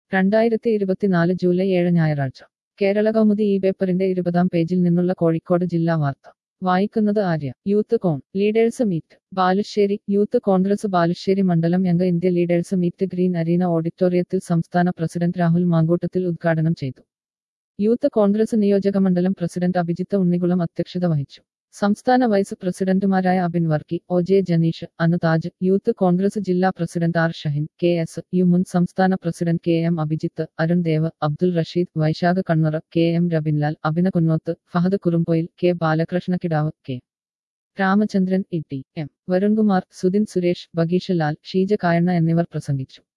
രണ്ടായിരത്തി ഇരുപത്തിനാല് ജൂലൈ ഏഴ് ഞായറാഴ്ച കേരള കൗമുദി ഈ പേപ്പറിന്റെ ഇരുപതാം പേജിൽ നിന്നുള്ള കോഴിക്കോട് ജില്ലാ വാർത്ത വായിക്കുന്നത് Arya youth con leaders meet Balussery youth congress Balussery മണ്ഡലം young India leaders meet green arena ഓഡിറ്റോറിയത്തിൽ സംസ്ഥാന പ്രസിഡന്റ് രാഹുൽ മാങ്കൂട്ടത്തിൽ ഉദ്ഘാടനം ചെയ്തു യൂത്ത് കോൺഗ്രസ് നിയോജക മണ്ഡലം പ്രസിഡന്റ് അഭിജിത്ത് ഉണ്ണികുളം അധ്യക്ഷത വഹിച്ചു സംസ്ഥാന വൈസ് പ്രസിഡന്റുമാരായ Abin Varkey O J Janeesh Anuthaj youth congress ജില്ലാ president R Shahin K S U മുൻ സംസ്ഥാന president K M Abhijith Arun Dev Abdul Rasheed Vaishakh Kannara K M Rabinlal Abhina Kunnoth Fahad Kurumboyil K Balakrishna Kidav K Ramachandran E T M Varunkumar Sudhin Suresh Bagheesh Lal Sheeja Kayanna എന്നിവർ പ്രസംഗിച്ചു